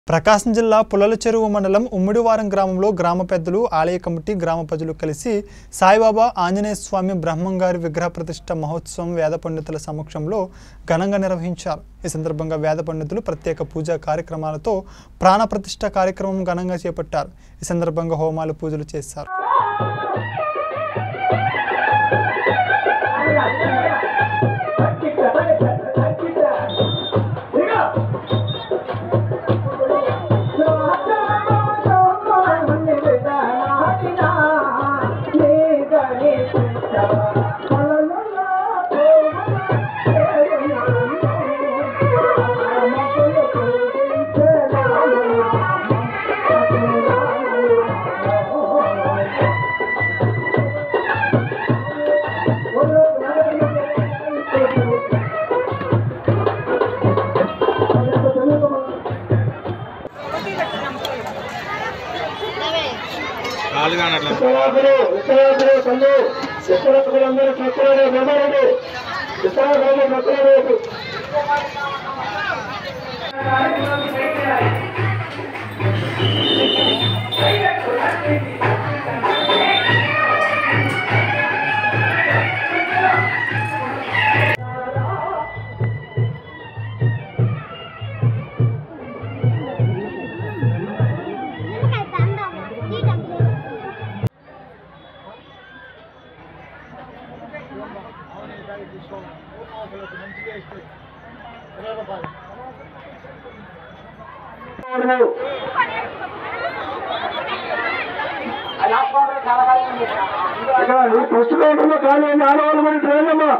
ప్రకాశం జిల్లా పుల్లల చెరువు మండలం ఉమ్మిడివారం గ్రామంలో గ్రామ పెద్దలు ఆలయ కమిటీ గ్రామ ప్రజలు కలిసి సాయిబాబా ఆంజనేయ స్వామి బ్రహ్మంగారి విగ్రహ ప్రతిష్ట మహోత్సవం వేద పండితుల సమక్షంలో ఘనంగా నిర్వహించారు ఈ సందర్భంగా వేద పండితులు ప్రత్యేక పూజా కార్యక్రమాలతో ప్రాణ ప్రతిష్ట కార్యక్రమం ఘనంగా చేపట్టారు ఈ సందర్భంగా హోమాలు పూజలు చేశారు కాలు కానీ అట్లా విశ్వనాథులు విశ్వనాథులు కళ్ళు విశ్వనాథులందరూ ప్రక్కడే బ్రహ్మారెడ్డి విశ్వనాథులు ప్రక్కడే ఇక్కడ ఈ ఫస్ట్ కౌంటర్లో ఖాళీ అయింది ఆడవాళ్ళు మరి ట్రైన్ అమ్మా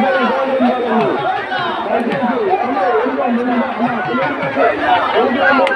దయచేసి